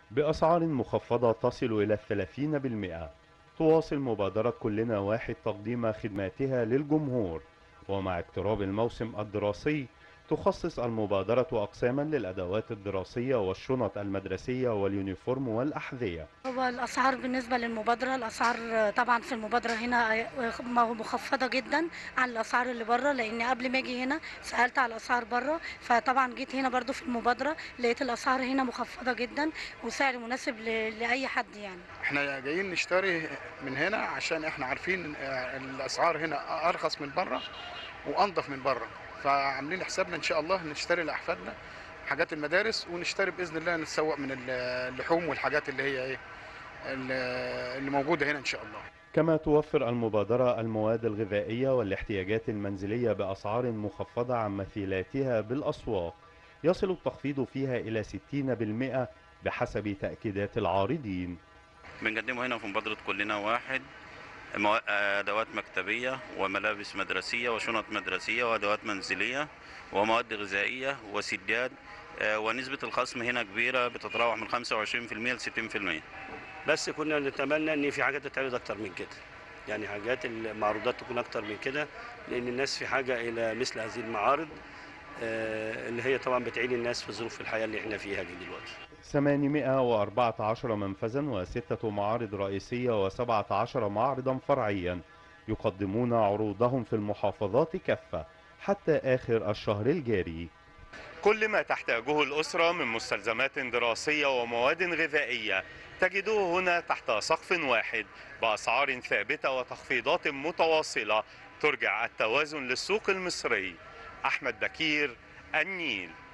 بأسعار مخفضة تصل إلى الثلاثين بالمئة تواصل مبادرة كلنا واحد تقديم خدماتها للجمهور ومع اقتراب الموسم الدراسي تخصص المبادرة أقساما للأدوات الدراسية والشنط المدرسية واليونيفورم والأحذية هو الاسعار بالنسبه للمبادره الاسعار طبعا في المبادره هنا مخفضه جدا عن الاسعار اللي بره لان قبل ما اجي هنا سالت على الاسعار بره فطبعا جيت هنا برضو في المبادره لقيت الاسعار هنا مخفضه جدا وسعر مناسب ل- لاي حد يعني احنا جايين نشتري من هنا عشان احنا عارفين آه، الاسعار هنا ارخص من بره وانضف من بره فعاملين حسابنا ان شاء الله نشتري لاحفادنا حاجات المدارس ونشتري باذن الله نتسوق من اللحوم والحاجات اللي هي ايه اللي اللي موجوده هنا ان شاء الله كما توفر المبادرة المواد الغذائية والاحتياجات المنزلية بأسعار مخفضة عن مثيلاتها بالأسواق يصل التخفيض فيها إلى 60% بحسب تأكيدات العارضين بنقدمه هنا في مبادرة كلنا واحد موا- أدوات مكتبية وملابس مدرسية وشنط مدرسية وأدوات منزلية ومواد غذائية وسجاد آه، ونسبة الخصم هنا كبيرة بتتراوح من 25% ل 60% بس كنا نتمنى ان في حاجات تتعرض اكتر من كده يعني حاجات المعروضات تكون اكتر من كده لان الناس في حاجه الى مثل هذه المعارض آه، اللي هي طبعا بتعين الناس في ظروف الحياه اللي احنا فيها دي دلوقتي 814 منفذا وستة معارض رئيسية و17 معرضا فرعيا يقدمون عروضهم في المحافظات كافة حتى آخر الشهر الجاري كل ما تحتاجه الأسرة من مستلزمات دراسية ومواد غذائية تجده هنا تحت سقف واحد بأسعار ثابتة وتخفيضات متواصلة ترجع التوازن للسوق المصري أحمد بكير النيل